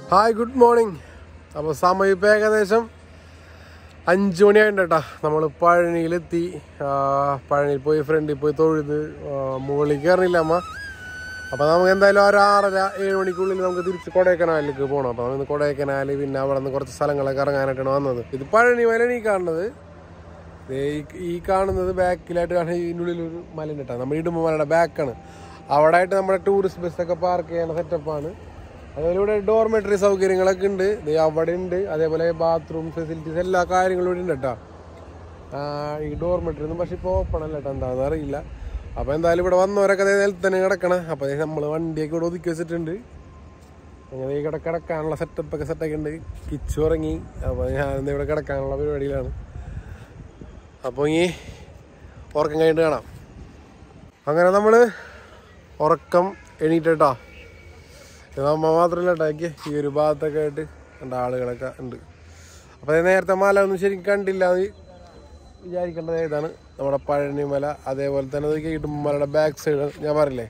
hi good morning അപ്പോൾ സമയം ഇപ്പോൾ ഏകദേശം അഞ്ച് മണിയായിട്ടുണ്ട് കേട്ടോ നമ്മൾ പഴനിയിലെത്തി ആ, പഴനിയിൽ പോയി ഫ്രണ്ടിൽ പോയി തൊഴുത് ആ, മുകളിൽ കയറിയില്ല അമ്മ അപ്പോൾ നമുക്ക് എന്തായാലും ഒരു ആറര ഏഴ് മണിക്കുള്ളിൽ നമുക്ക് തിരിച്ച് കൊടൈക്കനാലിലേക്ക് പോകണം അപ്പോൾ നമ്മൾ കൊടൈക്കനാൽ പിന്നെ അവിടെ നിന്ന് കുറച്ച് സ്ഥലങ്ങളൊക്കെ ഇറങ്ങാനായിട്ടാണ് വന്നത് ഇത് പഴനി മലയാണ് ഈ കാണുന്നത് ദേ ഈ- ഈ കാണുന്നത് ബാക്കിലായിട്ട് കാണുന്ന ഇതിനുള്ളിൽ ഒരു മലയുണ്ട് കേട്ടോ നമ്മുടെ ഇടുമ്പ മലയുടെ ബാക്കാണ് അവിടെ ആയിട്ട് നമ്മുടെ ടൂറിസ്റ്റ് ബസ്സൊക്കെ പാർക്ക് ചെയ്യുന്ന സെറ്റപ്പാണ് അതുപോലെ ഇവിടെ ഡോർമെറ്ററി സൗകര്യങ്ങളൊക്കെ ഉണ്ട് ദേ അവിടെ ഉണ്ട് അതേപോലെ ബാത്റൂം ഫെസിലിറ്റീസ് എല്ലാ കാര്യങ്ങളും ഇവിടെ ഉണ്ട് കേട്ടോ ആ, ഈ ഡോർമെറ്ററി ഒന്നും പക്ഷെ ഇപ്പോൾ ഓപ്പൺ അല്ല കേട്ടോ എന്താണെന്ന് അറിയില്ല അപ്പോൾ എന്തായാലും ഇവിടെ വന്നവരൊക്കെ അതേ നിലത്ത് തന്നെ കിടക്കണം അപ്പോൾ നമ്മൾ വണ്ടിയൊക്കെ ഇവിടെ ഒതുക്കി വെച്ചിട്ടുണ്ട് അങ്ങനെ ഈ കിട കിടക്കാനുള്ള സെറ്റപ്പൊക്കെ സെറ്റൊക്കെ ഉണ്ട് കിച്ചു ഇറങ്ങി അപ്പോൾ ഞാൻ ഇവിടെ കിടക്കാനുള്ള പരിപാടിയിലാണ് അപ്പോൾ ഈ ഉറക്കം കഴിഞ്ഞിട്ട് കാണാം അങ്ങനെ നമ്മൾ ഉറക്കം എണീറ്റേട്ടാ ഇത് അമ്മ മാത്രമല്ല കേട്ടോ ഈ ഒരു ഭാഗത്തൊക്കെ ആയിട്ട് രണ്ട് ആളുകളൊക്കെ ഉണ്ട് അപ്പോൾ അത് നേരത്തെ മല ഒന്നും ശരിക്കും കണ്ടില്ല എന്ന് വിചാരിക്കേണ്ടത് ഏതാണ് നമ്മുടെ പഴനിമല അതേപോലെ തന്നെ അത് ഇടുമ്പലയുടെ ബാക്ക് സൈഡ് ഞാൻ പറയില്ലേ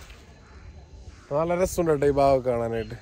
നല്ല രസമുണ്ട് കേട്ടോ ഈ ഭാഗമൊക്കെ കാണാനായിട്ട്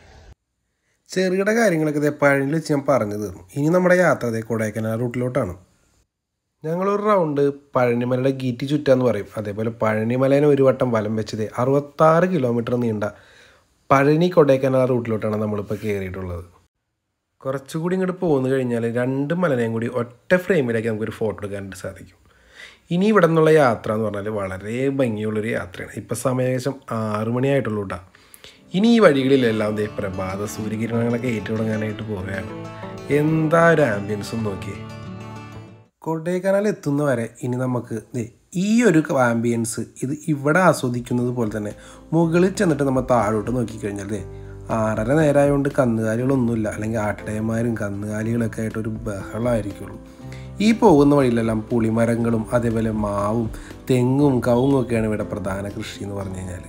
ചെറുകിട കാര്യങ്ങളൊക്കെ ഇതേ പഴനിയിൽ വെച്ച് ഞാൻ പറഞ്ഞു തീർന്നു ഇനി നമ്മുടെ യാത്ര ഇതേ കൊടൈക്കനാൽ റൂട്ടിലോട്ടാണ് ഞങ്ങളൊരു റൗണ്ട് പഴനിമലയുടെ ഗീറ്റി ചുറ്റാന്ന് പറയും അതേപോലെ പഴനിമലേനെ ഒരു വട്ടം വലം വെച്ചത് അറുപത്താറ് കിലോമീറ്റർ നീണ്ട പഴനി കൊടൈക്കനാൽ റൂട്ടിലോട്ടാണ് നമ്മളിപ്പോൾ കയറിയിട്ടുള്ളത് കുറച്ചുകൂടി ഇങ്ങോട്ട് പോന്നു കഴിഞ്ഞാൽ രണ്ട് മലനെയും കൂടി ഒറ്റ ഫ്രെയിമിലേക്ക് നമുക്കൊരു ഫോട്ടോ എടുക്കാനായിട്ട് സാധിക്കും ഇനി ഇവിടെ നിന്നുള്ള യാത്ര എന്ന് പറഞ്ഞാൽ വളരെ ഭംഗിയുള്ളൊരു യാത്രയാണ് ഇപ്പം സമയം ഏകദേശം ആറ് മണിയായിട്ടുള്ളൂ കേട്ടോ ഇനി ഈ വഴികളിലെല്ലാം ദേ പ്രഭാത സൂര്യകിരണങ്ങളൊക്കെ ഏറ്റുതുടങ്ങാനായിട്ട് പോവുകയാണ് എന്താ ഒരു ആംബിയൻസും നോക്കിയേ കൊടൈക്കനാൽ എത്തുന്നവരെ ഇനി നമുക്ക് ദേ ഈ ഒരു ആംബിയൻസ് ഇത് ഇവിടെ ആസ്വദിക്കുന്നത് പോലെ തന്നെ മുകളിൽ ചെന്നിട്ട് നമ്മൾ താഴോട്ട് നോക്കിക്കഴിഞ്ഞാൽ ദേ ആറര നേരമായതുകൊണ്ട് കന്നുകാലികളൊന്നുമില്ല അല്ലെങ്കിൽ ആട്ടിടയന്മാരും കന്നുകാലികളൊക്കെ ആയിട്ട് ഒരു ബഹളമായിരിക്കുള്ളൂ ഈ പോകുന്ന വഴിയിലെല്ലാം പുളിമരങ്ങളും അതേപോലെ മാവും തെങ്ങും കവുങ്ങും ഒക്കെയാണ് ഇവിടെ പ്രധാന കൃഷി എന്ന് പറഞ്ഞു കഴിഞ്ഞാൽ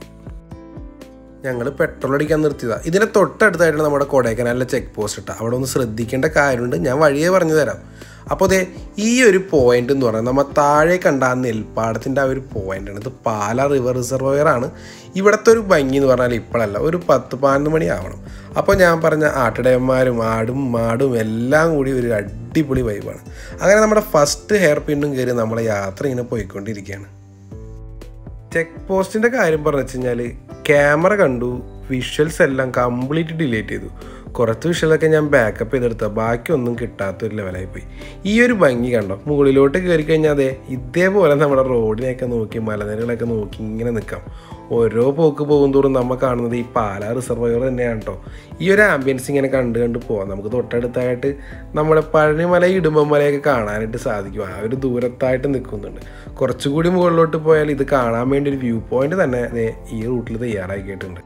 ഞങ്ങൾ പെട്രോൾ അടിക്കാൻ നിർത്തിയതാണ് ഇതിന് തൊട്ടടുത്തായിട്ട് നമ്മുടെ കൊടൈക്കനാലിലെ ചെക്ക് പോസ്റ്റ് ഇട്ടാൽ അവിടെ ഒന്ന് ശ്രദ്ധിക്കേണ്ട കാര്യമുണ്ട് ഞാൻ വഴിയേ പറഞ്ഞു തരാം അപ്പോൾ അതെ ഈ ഒരു പോയിന്റ് എന്ന് പറയുന്നത് നമ്മൾ താഴെ കണ്ട ആ നെൽപ്പാടത്തിൻ്റെ ആ ഒരു പോയിന്റാണ് ഇത് പാല റിവർ റിസർവയർ ആണ് ഇവിടുത്തെ ഒരു ഭംഗി എന്ന് പറഞ്ഞാൽ ഇപ്പോഴല്ല ഒരു പത്ത് പതിനൊന്ന് മണി ആവണം അപ്പോൾ ഞാൻ പറഞ്ഞ ആട്ടിടയന്മാരും ആടും മാടും എല്ലാം കൂടി ഒരു അടിപൊളി വൈബാണ് അങ്ങനെ നമ്മുടെ ഫസ്റ്റ് ഹെയർ പിന്നും കയറി നമ്മളെ യാത്ര ഇങ്ങനെ പോയിക്കൊണ്ടിരിക്കുകയാണ് ചെക്ക് പോസ്റ്റിൻ്റെ കാര്യം പറഞ്ഞു വെച്ച് കഴിഞ്ഞാൽ ക്യാമറ കണ്ടു വിഷ്വൽസ് എല്ലാം കംപ്ലീറ്റ് ഡിലീറ്റ് ചെയ്തു കുറച്ച് വിഷ്വലൊക്കെ ഞാൻ ബാക്കപ്പ് ചെയ്തെടുത്ത ബാക്കിയൊന്നും കിട്ടാത്തൊരു ലെവലായി പോയി ഈ ഒരു ഭംഗി കണ്ടോ മുകളിലോട്ട് കയറി കഴിഞ്ഞാൽ അതെ ഇതേപോലെ നമ്മുടെ റോഡിനെയൊക്കെ നോക്കി മലനിരകളൊക്കെ നോക്കി ഇങ്ങനെ നിൽക്കാം ഓരോ പോക്ക് പോകുന്തോറും നമ്മൾ കാണുന്നത് ഈ പാലാ റിസർവയർ തന്നെയാണ് കേട്ടോ ഈ ഒരു ആംബിയൻസ് ഇങ്ങനെ കണ്ട് കണ്ട് പോവാം നമുക്ക് തൊട്ടടുത്തായിട്ട് നമ്മുടെ പഴനിമല ഇടുമ്പമലയൊക്കെ കാണാനായിട്ട് സാധിക്കും ആ ഒരു ദൂരത്തായിട്ട് നിൽക്കുന്നുണ്ട് കുറച്ചുകൂടി മുകളിലോട്ട് പോയാൽ ഇത് കാണാൻ വേണ്ടി ഒരു വ്യൂ പോയിന്റ് തന്നെ ദേ ഈ റൂട്ടിൽ തയ്യാറാക്കിയിട്ടുണ്ട്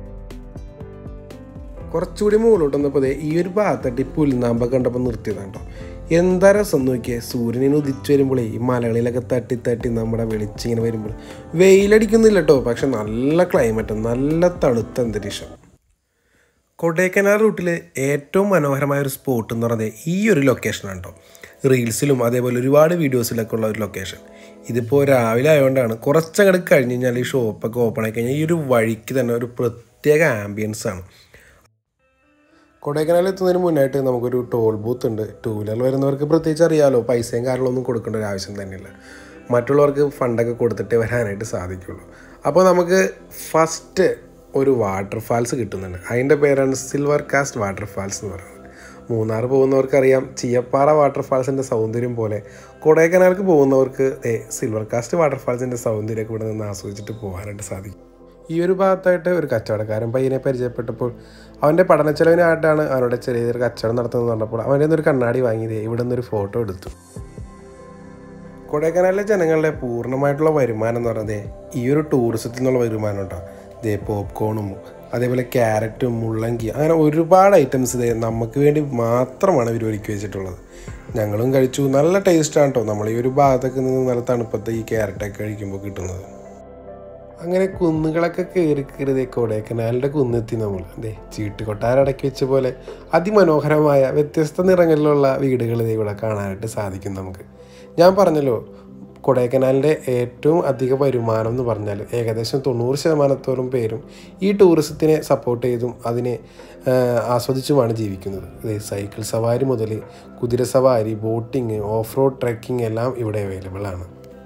കുറച്ചുകൂടി മുകളിലോട്ട് വന്നപ്പോൾ ദേ ഈ ഒരു ഭാഗത്തായിട്ട് ഈ പുൽനാമ്പ കണ്ടപ്പോൾ നിർത്തിയതാണ് കേട്ടോ എന്താ രസം നോക്കിയേ സൂര്യനിന് ഉദിച്ചു വരുമ്പോഴേ ഈ മലകളിലൊക്കെ തട്ടി തട്ടി നമ്മുടെ വെളിച്ചിങ്ങനെ വരുമ്പോൾ വെയിലടിക്കുന്നില്ല കേട്ടോ പക്ഷെ നല്ല ക്ലൈമറ്റ് നല്ല തണുത്ത അന്തരീക്ഷം കൊടൈക്കനാൽ റൂട്ടിൽ ഏറ്റവും മനോഹരമായ ഒരു സ്പോട്ട് എന്ന് പറയുന്നത് ഈ ഒരു ലൊക്കേഷനാണ് കേട്ടോ റീൽസിലും അതേപോലെ ഒരുപാട് വീഡിയോസിലൊക്കെ ഉള്ള ഒരു ലൊക്കേഷൻ ഇതിപ്പോൾ രാവിലെ ആയതുകൊണ്ടാണ് കുറച്ചങ്ങോട്ട് കഴിഞ്ഞ് കഴിഞ്ഞാൽ ഈ ഷോപ്പൊക്കെ ഓപ്പൺ ആയി കഴിഞ്ഞാൽ ഈ ഒരു വഴിക്ക് തന്നെ ഒരു പ്രത്യേക ആംബിയൻസ് ആണ് കൊടൈക്കനാൽ എത്തുന്നതിന് മുന്നായിട്ട് നമുക്കൊരു ടോൾ ബൂത്ത് ഉണ്ട് ടൂ വീലർ വരുന്നവർക്ക് പ്രത്യേകിച്ച് അറിയാമല്ലോ പൈസയും കാര്യങ്ങളൊന്നും കൊടുക്കേണ്ട ഒരു ആവശ്യം തന്നെയില്ല മറ്റുള്ളവർക്ക് ഫണ്ടൊക്കെ കൊടുത്തിട്ടേ വരാനായിട്ട് സാധിക്കുള്ളൂ അപ്പോൾ നമുക്ക് ഫസ്റ്റ് ഒരു വാട്ടർഫാൾസ് കിട്ടുന്നുണ്ട് അതിൻ്റെ പേരാണ് സിൽവർ കാസ്റ്റ് വാട്ടർഫാൾസ് എന്ന് പറയുന്നത് മൂന്നാർ പോകുന്നവർക്കറിയാം ചിയപ്പാറ വാട്ടർഫാൾസിൻ്റെ സൗന്ദര്യം പോലെ കൊടൈക്കനാൽക്ക് പോകുന്നവർക്ക് ഏ സിൽവർ കാസ്റ്റ് വാട്ടർഫാൾസിൻ്റെ സൗന്ദര്യമൊക്കെ ഇവിടെ നിന്ന് ആസ്വദിച്ചിട്ട് പോകാനായിട്ട് സാധിക്കും ഈ ഒരു ഭാഗത്തായിട്ട് ഒരു കച്ചവടക്കാരൻ പയ്യനെ പരിചയപ്പെട്ടപ്പോൾ അവൻ്റെ പഠന ചെലവിനായിട്ടാണ് അവനോട് ചെറിയ ചെറിയ കച്ചവടം നടത്തുന്നത് പറഞ്ഞപ്പോൾ അവൻ്റെ ഒരു കണ്ണാടി വാങ്ങിയത് ഇവിടെ നിന്നൊരു ഫോട്ടോ എടുത്തു കൊടൈക്കനാലിലെ ജനങ്ങളുടെ പൂർണ്ണമായിട്ടുള്ള വരുമാനം എന്ന് പറയുന്നത് ഈ ഒരു ടൂറിസത്തിൽ നിന്നുള്ള വരുമാനം കേട്ടോ ദേ പോപ്കോണും അതേപോലെ ക്യാരറ്റും മുള്ളങ്കി അങ്ങനെ ഒരുപാട് ഐറ്റംസ് ഇതേ നമുക്ക് വേണ്ടി മാത്രമാണ് ഇവർ ഒരുക്കി വെച്ചിട്ടുള്ളത് ഞങ്ങളും കഴിച്ചു നല്ല ടേസ്റ്റാണ് കേട്ടോ നമ്മൾ ഈ ഒരു ഭാഗത്തൊക്കെ നിന്ന് നല്ല തണുപ്പത്തെ ഈ ക്യാരറ്റൊക്കെ കഴിക്കുമ്പോൾ കിട്ടുന്നത് അങ്ങനെ കുന്നുകളൊക്കെ കയറി കയറിയതേ കൊടൈക്കനാലിൻ്റെ കുന്നെത്തി നമ്മൾ അതെ ചീട്ടുകൊട്ടാരടക്കി വെച്ച പോലെ അതിമനോഹരമായ വ്യത്യസ്ത നിറങ്ങളിലുള്ള വീടുകൾ ദേ ഇവിടെ കാണാനായിട്ട് സാധിക്കും നമുക്ക് ഞാൻ പറഞ്ഞല്ലോ കൊടൈക്കനാലിൻ്റെ ഏറ്റവും അധിക വരുമാനം എന്ന് പറഞ്ഞാൽ ഏകദേശം തൊണ്ണൂറ് ശതമാനത്തോളം പേരും ഈ ടൂറിസത്തിനെ സപ്പോർട്ട് ചെയ്തും അതിനെ ആ, ആസ്വദിച്ചുമാണ് ജീവിക്കുന്നത് ഇത് സൈക്കിൾ സവാരി മുതൽ കുതിര സവാരി ബോട്ടിങ് ഓഫ് റോഡ് ട്രെക്കിംഗ് എല്ലാം ഇവിടെ അവൈലബിൾ ആണ്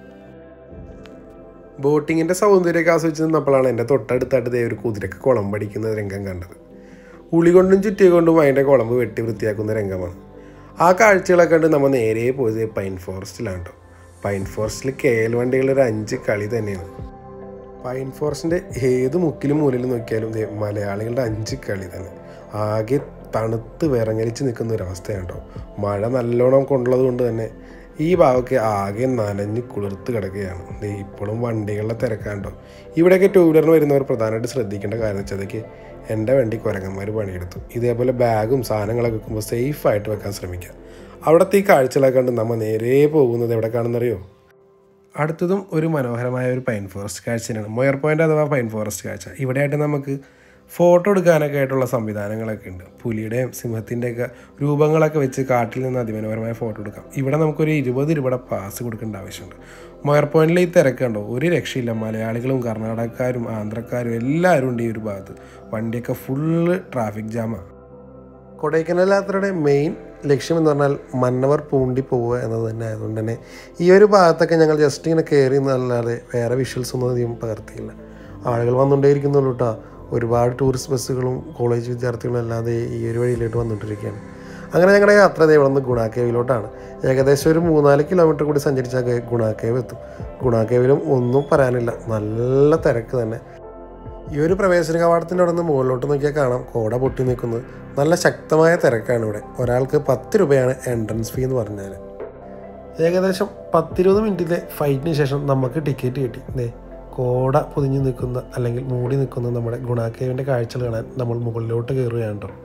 ബോട്ടിങ്ങിൻ്റെ സൗന്ദര്യമൊക്കെ ആസ്വദിച്ച് നിന്നപ്പോഴാണ് എൻ്റെ തൊട്ടടുത്തായിട്ട് ദേ ഒരു കുതിരക്ക് കുളം പഠിക്കുന്ന രംഗം കണ്ടത് ഉളി കൊണ്ടും ചുറ്റി കൊണ്ടും അതിൻ്റെ കുളമ്പ് വെട്ടി വൃത്തിയാക്കുന്ന രംഗമാണ് ആ കാഴ്ചകളൊക്കെ കണ്ട് നമ്മൾ നേരെ പോയത് പൈൻ ഫോറസ്റ്റിലാണ് കേട്ടോ പൈൻ ഫോറസ്റ്റിൽ കേൽ വണ്ടികളുടെ ഒരു അഞ്ച് കളി തന്നെയാണ് പൈൻ ഫോറസ്റ്റിൻ്റെ ഏത് മുക്കിലും മൂലയിലും നോക്കിയാലും ദേ മലയാളികളുടെ അഞ്ച് കളി തന്നെ ആകെ തണുത്ത് വിറങ്ങലിച്ച് നിൽക്കുന്ന ഒരു അവസ്ഥയാണ് കേട്ടോ മഴ നല്ലോണം കൊണ്ടുള്ളത് കൊണ്ട് തന്നെ ഈ ഭാഗമൊക്കെ ആകെ നനഞ്ഞ് കുളിർത്ത് കിടക്കുകയാണ് ദേ ഇപ്പോഴും വണ്ടികളുടെ തിരക്കാണ്ടോ ഇവിടെയൊക്കെ ടൂ വീലറിന് വരുന്നവർ പ്രധാനമായിട്ട് ശ്രദ്ധിക്കേണ്ട കാര്യം വെച്ചതൊക്കെ എൻ്റെ വണ്ടി കുരങ്ങന്മാർ പണിയെടുത്തു ഇതേപോലെ ബാഗും സാധനങ്ങളൊക്കെ വെക്കുമ്പോൾ സേഫായിട്ട് വെക്കാൻ ശ്രമിക്കുക അവിടുത്തെ ഈ കാഴ്ചകളൊക്കെ കണ്ട് നമ്മൾ നേരെ പോകുന്നത് എവിടെ കാണുന്നറിയോ അടുത്തതും ഒരു മനോഹരമായ ഒരു പൈൻ ഫോറസ്റ്റ് കാഴ്ചയാണ് മൊയർ പോയിൻ്റ് അഥവാ പൈൻ ഫോറസ്റ്റ് കാഴ്ച ഇവിടെയായിട്ട് നമുക്ക് ഫോട്ടോ എടുക്കാനൊക്കെ ആയിട്ടുള്ള സംവിധാനങ്ങളൊക്കെ ഉണ്ട് പുലിയുടെയും സിംഹത്തിൻ്റെയൊക്കെ രൂപങ്ങളൊക്കെ വെച്ച് കാട്ടിൽ നിന്ന് അതിമനോഹരമായ ഫോട്ടോ എടുക്കാം ഇവിടെ നമുക്കൊരു ഇരുപത് രൂപയുടെ പാസ് കൊടുക്കേണ്ട ആവശ്യമുണ്ട് മൊയർ പോയിന്റിൽ ഈ തിരക്ക് കണ്ടോ ഒരു രക്ഷയില്ല മലയാളികളും കർണാടകക്കാരും ആന്ധ്രക്കാരും എല്ലാവരും ഉണ്ട് ഈ ഒരു ഭാഗത്ത് വണ്ടിയൊക്കെ ഫുള്ള് ട്രാഫിക് ജാമാണ് കൊടൈക്കനാൽ യാത്രയുടെ മെയിൻ ലക്ഷ്യം എന്ന് പറഞ്ഞാൽ മന്നവർ പൂണ്ടി പോവുക എന്നത് തന്നെ ആയതുകൊണ്ട് തന്നെ ഈ ഒരു ഭാഗത്തൊക്കെ ഞങ്ങൾ ജസ്റ്റ് ഇങ്ങനെ കയറി എന്നല്ലാതെ വേറെ വിഷ്വൽസ് ഒന്നും അധികം പകർത്തിയില്ല ആളുകൾ വന്നുകൊണ്ടേയിരിക്കുന്നുള്ളൂ കേട്ടോ ഒരുപാട് ടൂറിസ്റ്റ് ബസ്സുകളും കോളേജ് വിദ്യാർത്ഥികളും അല്ലാതെ ഈ ഒരു വഴിയിലോട്ട് വന്നുകൊണ്ടിരിക്കുകയാണ് അങ്ങനെ ഞങ്ങളുടെ യാത്ര ദേ ഇവിടെ നിന്ന് ഗുണാക്കേവിലോട്ടാണ് ഏകദേശം ഒരു മൂന്നാല് കിലോമീറ്റർ കൂടി സഞ്ചരിച്ചാൽ ഗുണാക്കേവ് എത്തും ഗുണാക്കേവിലും ഒന്നും പറയാനില്ല നല്ല തിരക്ക് തന്നെ ഈ ഒരു പ്രവേശന കവാടത്തിൻ്റെ അവിടെ നിന്ന് മുകളിലോട്ട് നോക്കിയാൽ കാണാം കോട പൊട്ടി നിൽക്കുന്നത് നല്ല ശക്തമായ തിരക്കാണ് ഇവിടെ ഒരാൾക്ക് പത്ത് രൂപയാണ് എൻട്രൻസ് ഫീ എന്ന് പറഞ്ഞാൽ ഏകദേശം പത്തിരുപത് മിനിറ്റിലെ ഫൈറ്റിന് ശേഷം നമുക്ക് ടിക്കറ്റ് കിട്ടി ദേ കോട പൊതിഞ്ഞ് നിൽക്കുന്ന അല്ലെങ്കിൽ മൂടി നിൽക്കുന്ന നമ്മുടെ ഗുണാക്കേവിൻ്റെ കാഴ്ചകൾ കാണാൻ നമ്മൾ മുകളിലോട്ട് കയറുകയാണ് കേട്ടോ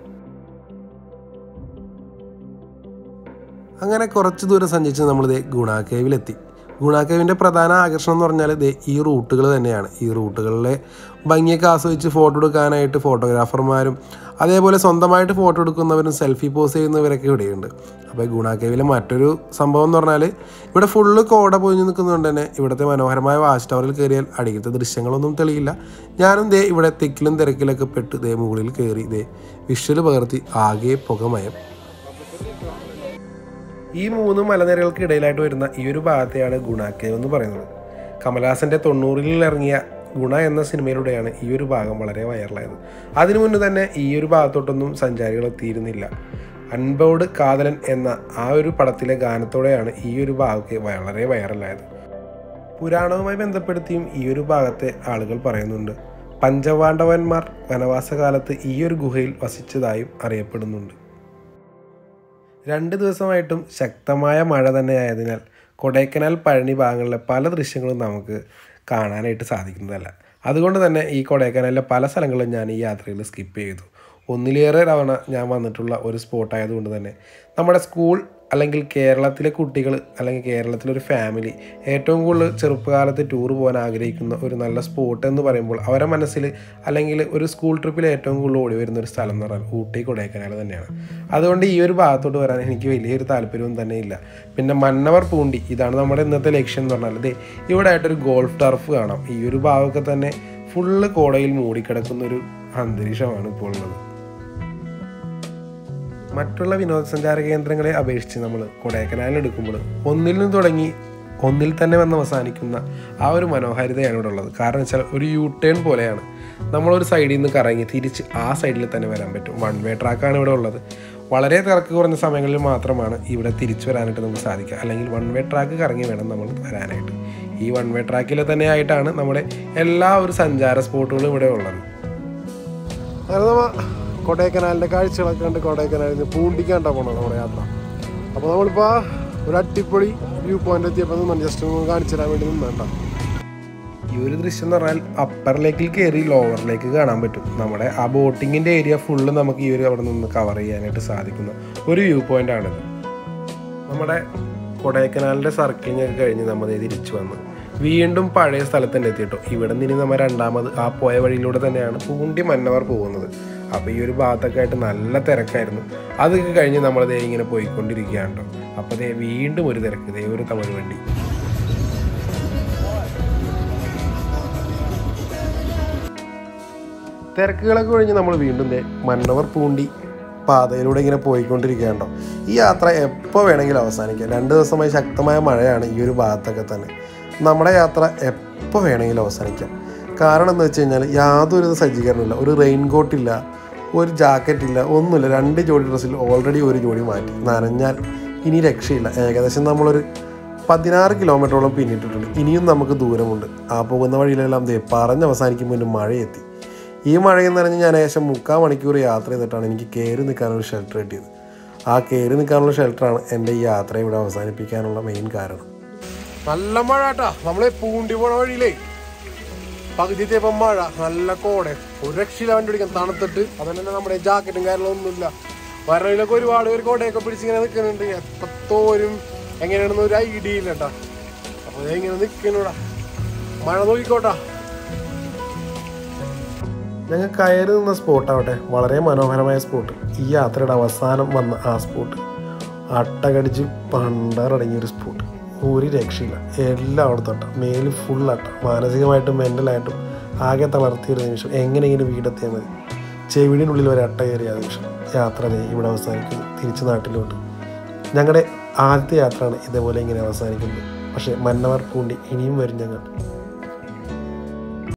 അങ്ങനെ കുറച്ച് ദൂരം സഞ്ചരിച്ച് നമ്മൾ ദേ ഗുണാക്കേവിലെത്തി ഗുണാക്കേവിൻ്റെ പ്രധാന ആകർഷണം എന്ന് പറഞ്ഞാൽ ദേ ഈ റൂട്ടുകൾ തന്നെയാണ് ഈ റൂട്ടുകളിലെ ഭംഗിയൊക്കെ ആസ്വദിച്ച് ഫോട്ടോ എടുക്കാനായിട്ട് ഫോട്ടോഗ്രാഫർമാരും അതേപോലെ സ്വന്തമായിട്ട് ഫോട്ടോ എടുക്കുന്നവരും സെൽഫി പോസ് ചെയ്യുന്നവരൊക്കെ ഇവിടെയുണ്ട് അപ്പോൾ ഗുണാക്കേവിലെ മറ്റൊരു സംഭവം എന്ന് പറഞ്ഞാൽ ഇവിടെ ഫുള്ള് കോട പൊതിഞ്ഞ് നിൽക്കുന്നതുകൊണ്ട് തന്നെ ഇവിടുത്തെ മനോഹരമായ വാച്ച് ടവറിൽ കയറിയാൽ അടിയിലത്തെ ദൃശ്യങ്ങളൊന്നും തെളിയില്ല ഞാനും ദേ ഇവിടെ തിക്കിലും തിരക്കിലൊക്കെ പെട്ട് ദേ മുകളിൽ കയറി ദേ വിഷ്വൽ പകർത്തി ആകെ പുകമയം ഈ മൂന്ന് മലനിരകൾക്ക് ഇടയിലായിട്ട് വരുന്ന ഈ ഒരു ഭാഗത്തെയാണ് ഗുണാക്കേവ് എന്ന് പറയുന്നത് കമലഹാസന്റെ തൊണ്ണൂറിൽ ഇറങ്ങിയ ഗുണ എന്ന സിനിമയിലൂടെയാണ് ഈ ഒരു ഭാഗം വളരെ വൈറലായത് അതിനു മുന്നേ തന്നെ ഈ ഒരു ഭാഗത്തോട്ടൊന്നും സഞ്ചാരികൾ എത്തിയിരുന്നില്ല അൻപൗഡ് കാതലൻ എന്ന ആ ഒരു പടത്തിലെ ഗാനത്തോടെയാണ് ഈ ഒരു ഭാഗമൊക്കെ വളരെ വൈറലായത് പുരാണവുമായി ബന്ധപ്പെടുത്തിയും ഈ ഒരു ഭാഗത്തെ ആളുകൾ പറയുന്നുണ്ട് പഞ്ചപാണ്ഡവന്മാർ വനവാസകാലത്ത് ഈ ഒരു ഗുഹയിൽ വസിച്ചതായും അറിയപ്പെടുന്നുണ്ട് രണ്ട് ദിവസമായിട്ടും ശക്തമായ മഴ തന്നെ ആയതിനാൽ കൊടൈക്കനാൽ പഴനി ഭാഗങ്ങളിലെ പല ദൃശ്യങ്ങളും നമുക്ക് കാണാനായിട്ട് സാധിക്കുന്നതല്ല അതുകൊണ്ട് തന്നെ ഈ കൊടൈക്കനാലിലെ പല സ്ഥലങ്ങളും ഞാൻ ഈ യാത്രയിൽ സ്കിപ്പ് ചെയ്തു ഒന്നിലേറെ തവണ ഞാൻ വന്നിട്ടുള്ള ഒരു സ്പോട്ട് ആയതുകൊണ്ട് തന്നെ നമ്മുടെ സ്കൂൾ അല്ലെങ്കിൽ കേരളത്തിലെ കുട്ടികൾ അല്ലെങ്കിൽ കേരളത്തിലെ ഒരു ഫാമിലി ഏറ്റവും കൂടുതൽ ചെറുപ്പകാലത്ത് ടൂർ പോകാൻ ആഗ്രഹിക്കുന്ന ഒരു നല്ല സ്പോട്ട് എന്ന് പറയുമ്പോൾ അവരുടെ മനസ്സിൽ അല്ലെങ്കിൽ ഒരു സ്കൂൾ ട്രിപ്പിൽ ഏറ്റവും കൂടുതൽ ഓടി വരുന്ന ഒരു സ്ഥലം എന്ന് പറഞ്ഞാൽ ഊട്ടി കൊടൈക്കനാൽ തന്നെയാണ് അതുകൊണ്ട് ഈ ഒരു ഭാഗത്തോട്ട് വരാൻ എനിക്ക് വലിയൊരു താല്പര്യവും തന്നെ ഇല്ല പിന്നെ മന്നവർ പൂണ്ടി ഇതാണ് നമ്മുടെ ഇന്നത്തെ ലക്ഷ്യം എന്ന് പറഞ്ഞാൽ ദേ ഇവിടെ ആയിട്ടൊരു ഗോൾഫ് ടർഫ് കാണാം ഈ ഒരു ഭാഗമൊക്കെ തന്നെ ഫുള്ള് കോടയിൽ മൂടിക്കിടക്കുന്ന ഒരു അന്തരീക്ഷമാണ് ഇപ്പോൾ ഉള്ളത് മറ്റുള്ള വിനോദസഞ്ചാര കേന്ദ്രങ്ങളെ അപേക്ഷിച്ച് നമ്മൾ കൊടൈക്കനാലിൽ എടുക്കുമ്പോൾ ഒന്നിൽ നിന്ന് തുടങ്ങി ഒന്നിൽ തന്നെ വന്ന് അവസാനിക്കുന്ന ആ ഒരു മനോഹാരിതയാണ് ഇവിടെ ഉള്ളത് കാരണം വെച്ചാൽ ഒരു യു ടേൺ പോലെയാണ് നമ്മളൊരു സൈഡിൽ നിന്ന് കറങ്ങി തിരിച്ച് ആ സൈഡിൽ തന്നെ വരാൻ പറ്റും വൺ വേ ട്രാക്കാണ് ഇവിടെ ഉള്ളത് വളരെ തിരക്ക് കുറഞ്ഞ സമയങ്ങളിൽ മാത്രമാണ് ഇവിടെ തിരിച്ചു വരാനായിട്ട് നമുക്ക് സാധിക്കുക അല്ലെങ്കിൽ വൺ വേ ട്രാക്ക് കറങ്ങി വേണം നമ്മൾ വരാനായിട്ട് ഈ വൺ വേ ട്രാക്കിൽ തന്നെ ആയിട്ടാണ് നമ്മുടെ എല്ലാ ഒരു സഞ്ചാര സ്പോട്ടുകളും ഇവിടെ ഉള്ളത് അങ്ങനെ നമ്മ കൊടൈക്കനാലിൻ്റെ കാഴ്ചകളൊക്കെ കണ്ട് കൊടൈക്കനാലിൽ നിന്ന് പൂണ്ടിക്കാണ്ടാ പോണത് നമ്മുടെ യാത്ര അപ്പോൾ നമ്മളിപ്പോൾ ഒരു അടിപൊളി വ്യൂ പോയിന്റ് എത്തിയപ്പോൾ നിന്ന് ജസ്റ്റ് ഒന്ന് കാണിച്ചു തരാൻ വേണ്ടി നിന്നേണ്ട ഈ ഒരു ദൃശ്യം എന്ന് പറഞ്ഞാൽ അപ്പർ ലേക്കിൽ കയറി ലോവർ ലേക്ക് കാണാൻ പറ്റും നമ്മുടെ ആ ബോട്ടിങ്ങിൻ്റെ ഏരിയ ഫുള്ള് നമുക്ക് ഈ ഒരു അവിടെ നിന്ന് കവർ ചെയ്യാനായിട്ട് സാധിക്കുന്ന ഒരു വ്യൂ പോയിന്റ് ആണിത് നമ്മുടെ കൊടൈക്കനാലിൻ്റെ സർക്കിളിംഗ് ഒക്കെ കഴിഞ്ഞ് നമ്മൾ ദേ തിരിച്ചു വന്ന് വീണ്ടും പഴയ സ്ഥലത്ത് തന്നെ എത്തിയിട്ടോ ഇവിടെ നിന്ന് നമ്മൾ രണ്ടാമത് ആ പോയ വഴിയിലൂടെ തന്നെയാണ് പൂണ്ടി മന്നവർ പോകുന്നത് അപ്പോൾ ഈ ഒരു ഭാഗത്തൊക്കെ ആയിട്ട് നല്ല തിരക്കായിരുന്നു അതൊക്കെ കഴിഞ്ഞ് നമ്മൾ ദേ ഇങ്ങനെ പോയിക്കൊണ്ടിരിക്കുകയാണ് കേട്ടോ അപ്പോൾ ദേ വീണ്ടും ഒരു തിരക്ക് ദേ ഒരു തമിഴ് വണ്ടി തിരക്കുകളൊക്കെ കഴിഞ്ഞ് നമ്മൾ വീണ്ടും ദേ മന്നവർ പൂണ്ടി പാതയിലൂടെ ഇങ്ങനെ പോയിക്കൊണ്ടിരിക്കുകയുണ്ടോ ഈ യാത്ര എപ്പോൾ വേണമെങ്കിലും അവസാനിക്കാം രണ്ട് ദിവസമായി ശക്തമായ മഴയാണ് ഈ ഒരു ഭാഗത്തൊക്കെ തന്നെ നമ്മുടെ യാത്ര എപ്പോൾ വേണമെങ്കിലും അവസാനിക്കാം കാരണം എന്ന് വെച്ച് കഴിഞ്ഞാൽ യാതൊരു സജ്ജീകരണമില്ല ഒരു റെയിൻ കോട്ടില്ല ഒരു ജാക്കറ്റ് ഇല്ല ഒന്നുമില്ല രണ്ട് ജോഡി ഡ്രസ്സിൽ ഓൾറെഡി ഒരു ജോഡി മാറ്റി നനഞ്ഞാൽ ഇനി രക്ഷയില്ല ഏകദേശം നമ്മളൊരു പതിനാറ് കിലോമീറ്ററോളം പിന്നിട്ടിട്ടുണ്ട് ഇനിയും നമുക്ക് ദൂരമുണ്ട് ആ പോകുന്ന വഴിയിലെല്ലാം ദേ പറഞ്ഞ് അവസാനിക്കും മുന്നേ മഴയെത്തി ഈ മഴയിൽ നനഞ്ഞ് ഞാൻ ഏകദേശം മുക്കാൽ മണിക്കൂർ യാത്ര ചെയ്തിട്ടാണ് എനിക്ക് കയറി നിൽക്കാനൊരു ഷെൽട്ടർ കിട്ടിയത് ആ കയറി നിൽക്കാനുള്ള ഷെൽട്ടറാണ് എൻ്റെ ഈ യാത്ര ഇവിടെ അവസാനിപ്പിക്കാനുള്ള മെയിൻ കാരണം നല്ല മഴ കേട്ടാ നമ്മളെ പൂണ്ടി പോണ വഴിയിലേ പകുതിയത്തെ മഴ നല്ല കോടെ ഒരു രക്ഷയില്ല വണ്ടി പിടിക്കാൻ തണുത്തിട്ട് അതുപോലെ നമ്മുടെ ജാക്കറ്റും കാര്യങ്ങളും ഒന്നുമില്ല വരയിലൊക്കെ ഒരുപാട് പേര് കോടയൊക്കെ പിടിച്ചിങ്ങനെ നിൽക്കുന്നുണ്ട് എത്രത്തോരും എങ്ങനെയാണെന്ന് ഒരു ഐഡിയ ഇല്ല കേട്ടാ അപ്പൊ ദേ ഇങ്ങനെ നിൽക്കണൂടാ മഴ നോക്കിക്കോട്ടാ ഞങ്ങൾ കയറി നിന്ന സ്പോട്ടാവട്ടെ വളരെ മനോഹരമായ സ്പോട്ട് ഈ യാത്രയുടെ അവസാനം വന്ന ആ സ്പോട്ട് അട്ടകടിച്ച് പണ്ടറടങ്ങിയ ഒരു സ്പോട്ട് ഒരു രക്ഷയില്ല എല്ലായിടത്തും അട്ട മേല് ഫുൾ അട്ട മാനസികമായിട്ടും മെൻ്റലായിട്ടും ആകെ തളർത്തിയ ഒരു നിമിഷം എങ്ങനെയെങ്കിലും വീടെത്തിയാൽ മതി ചെവിടിനുള്ളിൽ ഒരു അട്ട കയറിയ ആ നിമിഷം യാത്ര ദേ ഇവിടെ അവസാനിക്കുന്നു തിരിച്ച് നാട്ടിലോട്ട് ഞങ്ങളുടെ ആദ്യത്തെ യാത്രയാണ് ഇതേപോലെ ഇങ്ങനെ അവസാനിക്കുന്നത് പക്ഷേ മന്നവർ പൂണ്ടി ഇനിയും വരും ഞങ്ങൾ